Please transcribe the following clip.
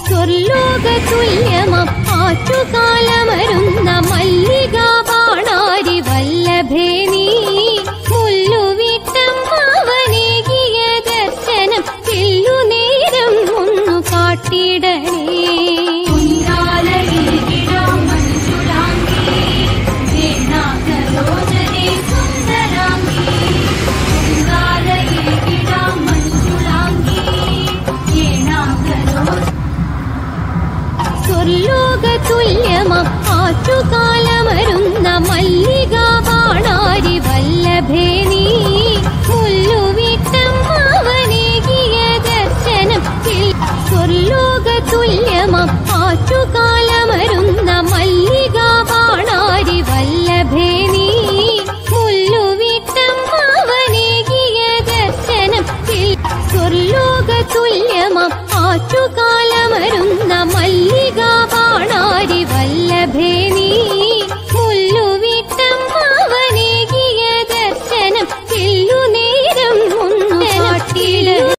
സ്വർലോക തുല്യമം ആറ്റുകാലമരുന്ന മല്ലിക ബാണാരി വല്ലഭേ നീ മുല്ലുവിട്ടമ്മാവനേകിയ ദർശനം ചെല്ലുനേരം ഒന്നു കാട്ടിടണേ സ്വർലോക തുല്യമം ആറ്റുകാലമരുന്ന മല്ലിക ബാണാരി വല്ലഭേ നീ മുല്ലുവിട്ടമ്മാവനേകിയ ദർശനം ചെൽ- സ്വർലോക തുല്യമം ആറ്റുകാല